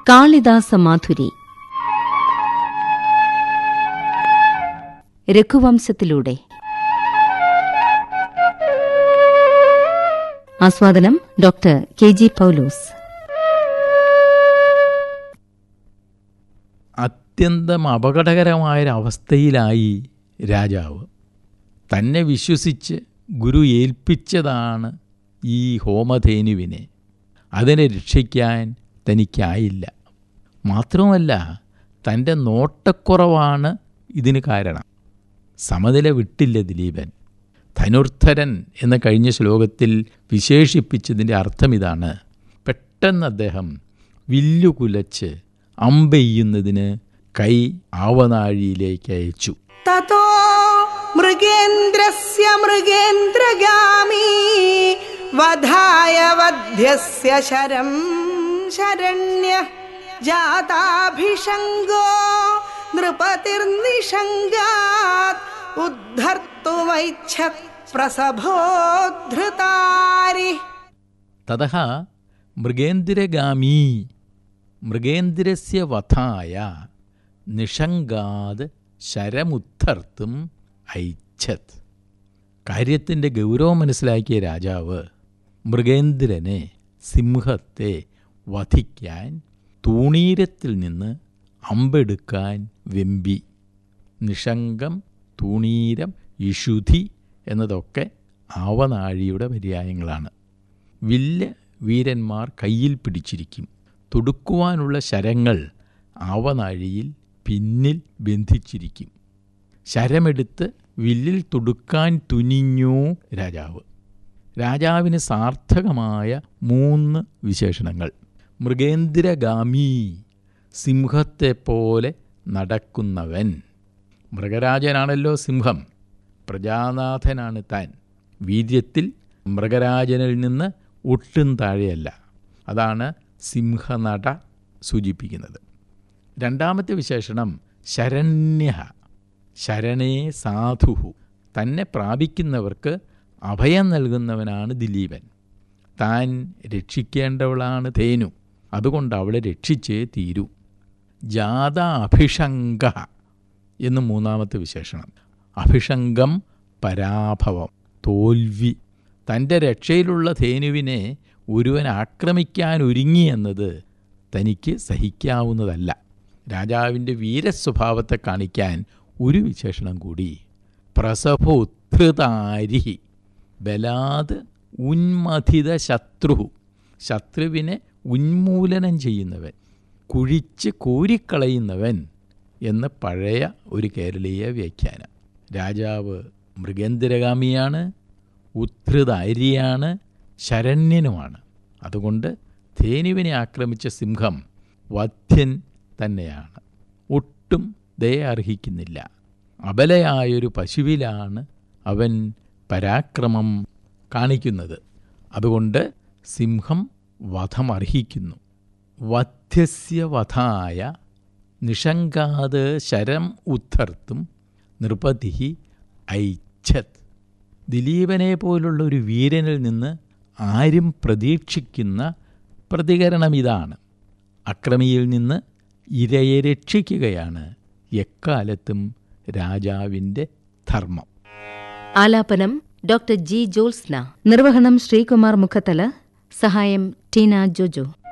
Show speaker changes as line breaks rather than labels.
കാളിദാസ മാധുരി രഘുവംശത്തിലൂടെ ആസ്വാദനം doctor K G പൗലോസ്
അത്യന്തം അപകടകരമായൊരവസ്ഥയിലായി രാജാവ് തന്നെ വിശ്വസിച്ച് ഗുരു ഏൽപ്പിച്ചതാണ് ഈ ഹോമധേനുവിനെ അതിനെ രക്ഷിക്കാൻ തനിക്കായില്ല മാത്രമല്ല തൻ്റെ നോട്ടക്കുറവാണ് ഇതിന് കാരണം സമനില വിട്ടില്ല ദിലീപൻ ധനുർധരൻ എന്ന കഴിഞ്ഞ ശ്ലോകത്തിൽ വിശേഷിപ്പിച്ചതിൻ്റെ അർത്ഥം ഇതാണ് പെട്ടെന്ന് അദ്ദേഹം വില്ലു കുലച്ച് അമ്പെയ്യുന്നതിന് കൈ ആവനാഴിയിലേക്ക് അയച്ചു
ततो मृगेन्द्रस्य मृगेन्द्रगामी वधाय वध्यस्य शरं शरण्यः जाताभिषङ्गो नृपतिर्निषङ्गात् उद्धर्तुमैच्छत् प्रसभोद्धृतारिः
തതഃ മൃഗേന്ദ്രഗാമീ മൃഗേന്ദ്രസ്യ വധായ നിഷങ്കാത് ശരമുദ്ധർത്തും ഐച്ഛത് കാര്യത്തിൻ്റെ ഗൗരവം മനസ്സിലാക്കിയ രാജാവ് മൃഗേന്ദ്രനെ സിംഹത്തെ വധിക്കാൻ തൂണീരത്തിൽ നിന്ന് അമ്പെടുക്കാൻ വെമ്പി നിഷങ്കം തൂണീരം ഇഷുധി എന്നതൊക്കെ ആവനാഴിയുടെ പര്യായങ്ങളാണ് വില്ല് വീരന്മാർ കയ്യിൽ പിടിച്ചിരിക്കും തുടുക്കുവാനുള്ള ശരങ്ങൾ ആവനാഴിയിൽ പിന്നിൽ ബന്ധിച്ചിരിക്കും ശരമെടുത്ത് വില്ലിൽ തുടുക്കാൻ തുനിഞ്ഞു രാജാവ് രാജാവിന് സാർത്ഥകമായ മൂന്ന് വിശേഷണങ്ങൾ മൃഗേന്ദ്രഗാമി സിംഹത്തെപ്പോലെ നടക്കുന്നവൻ മൃഗരാജനാണല്ലോ സിംഹം പ്രജാനാഥനാണ് താൻ വീര്യത്തിൽ മൃഗരാജനിൽ നിന്ന് ഒട്ടും താഴെയല്ല അതാണ് സിംഹനട സൂചിപ്പിക്കുന്നത് രണ്ടാമത്തെ വിശേഷണം ശരണ്യ ശരണേ സാധുഹു തന്നെ പ്രാപിക്കുന്നവർക്ക് അഭയം നൽകുന്നവനാണ് ദിലീപൻ താൻ രക്ഷിക്കേണ്ടവളാണ് ധേനു അതുകൊണ്ട് അവളെ രക്ഷിച്ചേ തീരൂ ജാത അഭിഷങ്ക എന്ന് മൂന്നാമത്തെ വിശേഷണം അഭിഷങ്കം പരാഭവം തോൽവി തൻ്റെ രക്ഷയിലുള്ള ധേനുവിനെ ഒരുവൻ ആക്രമിക്കാൻ ഒരുങ്ങിയെന്നത് തനിക്ക് സഹിക്കാവുന്നതല്ല രാജാവിൻ്റെ വീരസ്വഭാവത്തെ കാണിക്കാൻ ഒരു വിശേഷണം കൂടി പ്രസഭോത്ഥൃതാരിഹി ബലാത് ഉന്മഥിത ശത്രു ശത്രുവിനെ ഉന്മൂലനം ചെയ്യുന്നവൻ കുഴിച്ച് കോരിക്കളയുന്നവൻ എന്ന് പഴയ ഒരു കേരളീയ വ്യാഖ്യാനം രാജാവ് മൃഗേന്ദ്രഗാമിയാണ് ഉദ്ധൃതാരിയാണ് ശരണ്യനുമാണ് അതുകൊണ്ട് ധേനുവിനെ ആക്രമിച്ച സിംഹം വധ്യൻ തന്നെയാണ് ഒട്ടും ദയ അർഹിക്കുന്നില്ല അബലയായൊരു പശുവിലാണ് അവൻ പരാക്രമം കാണിക്കുന്നത് അതുകൊണ്ട് സിംഹം വധമർഹിക്കുന്നു വധ്യസ്യ വധായ നിഷങ്കാത് ശരം ഉദ്ധർത്തും നൃപതി ഐച്ഛത് ദിലീപനെ പോലുള്ള ഒരു വീരനിൽ നിന്ന് ആരും പ്രതീക്ഷിക്കുന്ന പ്രതികരണം ഇതാണ് അക്രമിയിൽ നിന്ന് ഇരയെ രക്ഷിക്കുകയാണ് എക്കാലത്തും രാജാവിൻ്റെ ധർമ്മം
ആലാപനം ഡോക്ടർ ജി ജോത്സ്ന നിർവഹണം ശ്രീകുമാർ മുഖത്തല സഹായം ടീന ജോജോ